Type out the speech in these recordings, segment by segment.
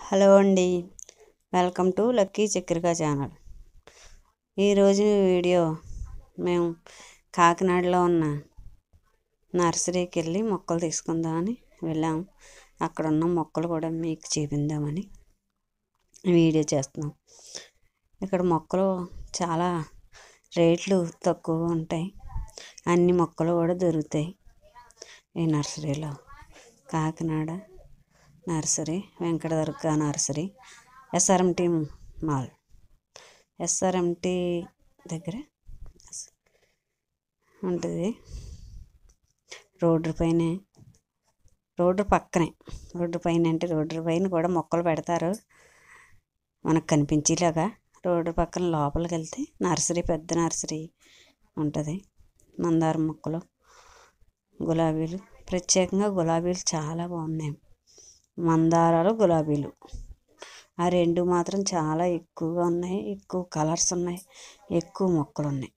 hello అండి welcome to lucky Chakrika channel ఈరోజు video మేము కాకినాడలో ఉన్న నర్సరీకి వెళ్ళి మొక్కలు తీసుకుందామని వెళ్ళాము అక్కడ ఉన్న మొక్కలు కూడా మీకు చూపిందామని వీడియో చేస్తున్నాం ఇక్కడ మొక్కలు చాలా రేట్లు తక్కువగా ఉంటాయి అన్ని మొక్కలు కూడా దొరుకుతాయి ఈ నర్సరీలో Kakinada nursery Venkata Durga nursery SRMT mall SRMT దగ్గర ఉంటుంది రోడ్డు పైన రోడ్డు పక్కనే రోడ్డు పైన అంటే రోడ్డు పైన కూడా మొక్కలు పెడతారు మనకు కనిపించేలాగా రోడ్డు పక్కన లోపలికి వెళ్తే నర్సరీ పెద్ద నర్సరీ ఉంటుంది మందార మొక్కలు గులాబీలు ప్రత్యేకంగా గులాబీలు చాలా బాగున్నాయి మందారాలు గులాబీలు ఆ రెండు మాత్రం చాలా ఎక్కువగా ఉన్నాయి ఎక్కువ కలర్స్ ఉన్నాయి ఎక్కువ మొక్కలు ఉన్నాయి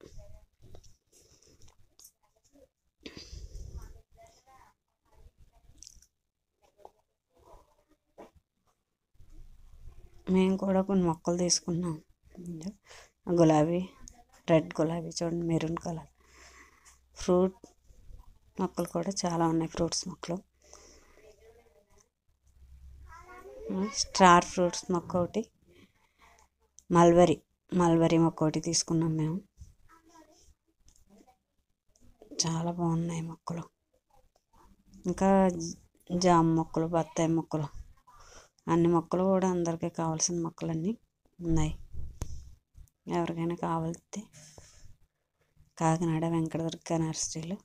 మేము కూడా కొన్ని మొక్కలు తీసుకున్నాం గులాబీ రెడ్ గులాబీ చూడండి మెరూన్ కలర్ ఫ్రూట్ మొక్కలు కూడా చాలా ఉన్నాయి ఫ్రూట్స్ మొక్కలు స్టార్ ఫ్రూట్స్ మొక్క ఒకటి మల్బరీ మల్బరీ మొక్క ఒకటి తీసుకున్నాం మేము చాలా బాగున్నాయి మొక్కలు ఇంకా జామ మొక్కలు బత్తాయి మొక్కలు అన్ని మొక్కలు కూడా అందరికీ కావాల్సిన మొక్కలన్నీ ఉన్నాయి ఎవరికైనా కావాలితే కాకినాడ వెంకటదుర్గ నర్సరీలో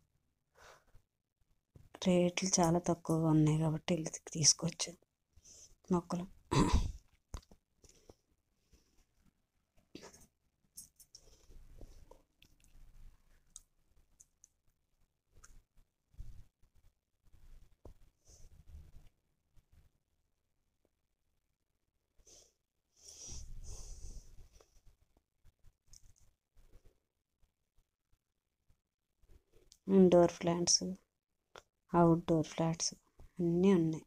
రేట్లు చాలా తక్కువగా ఉన్నాయి కాబట్టి వెళ్ళి తీసుకోవచ్చు మొక్కలు ఇండోర్ ప్లాంట్స్ అవుట్డోర్ ప్లాంట్స్ అన్నీ ఉన్నాయి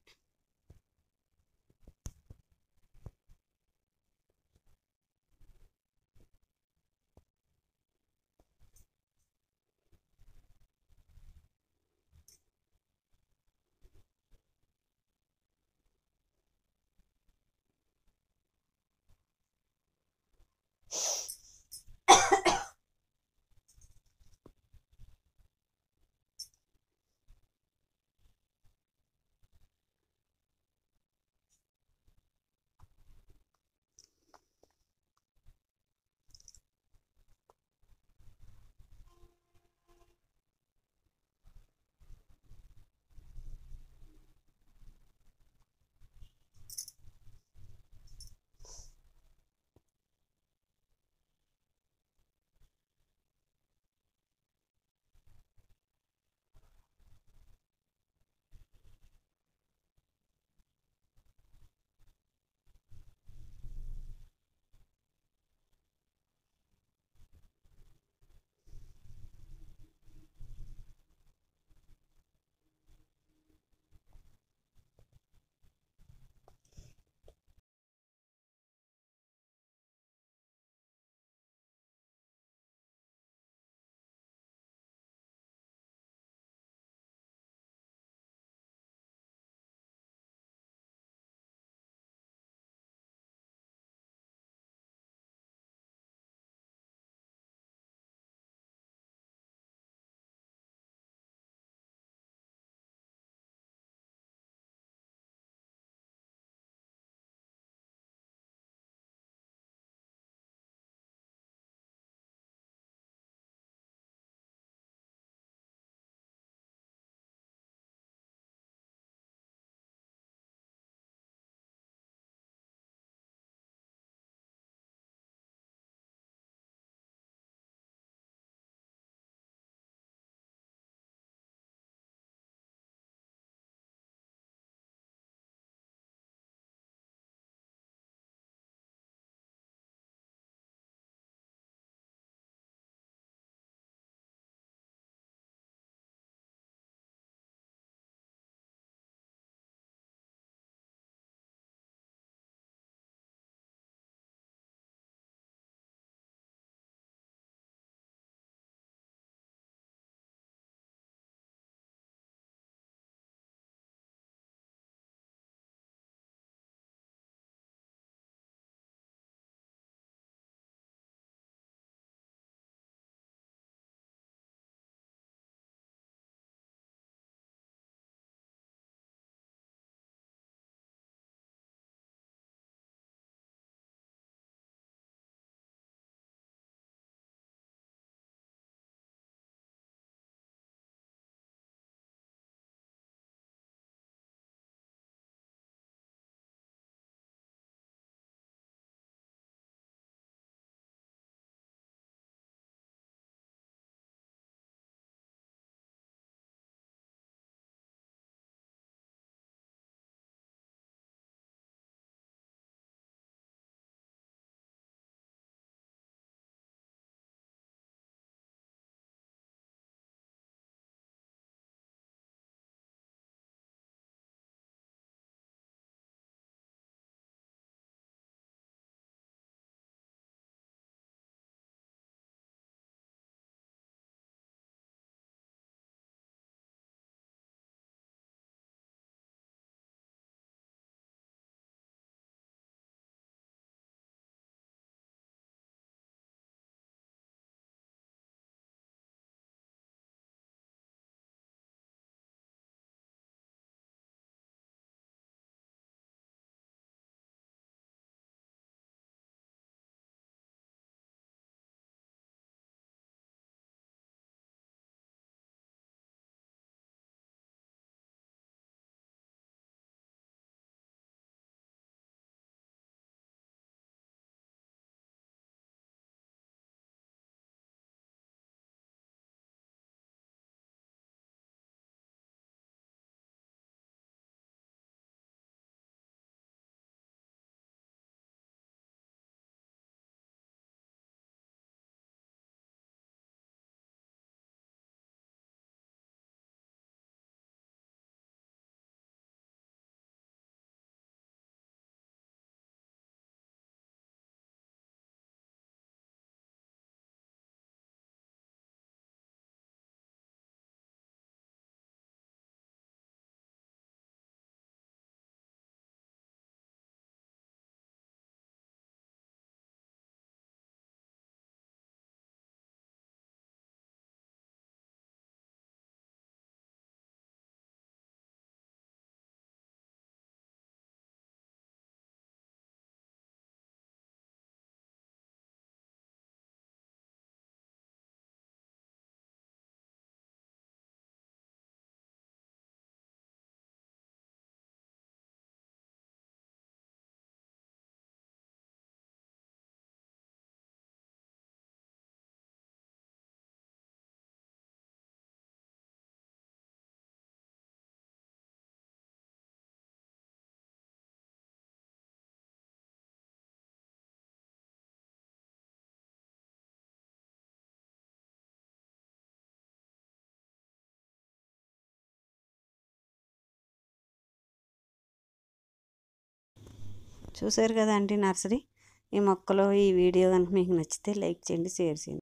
చూసారు కదా అండి నర్సరీ ఈ మొక్కలు ఈ వీడియో కనుక మీకు నచ్చితే లైక్ చేయండి షేర్ చేయండి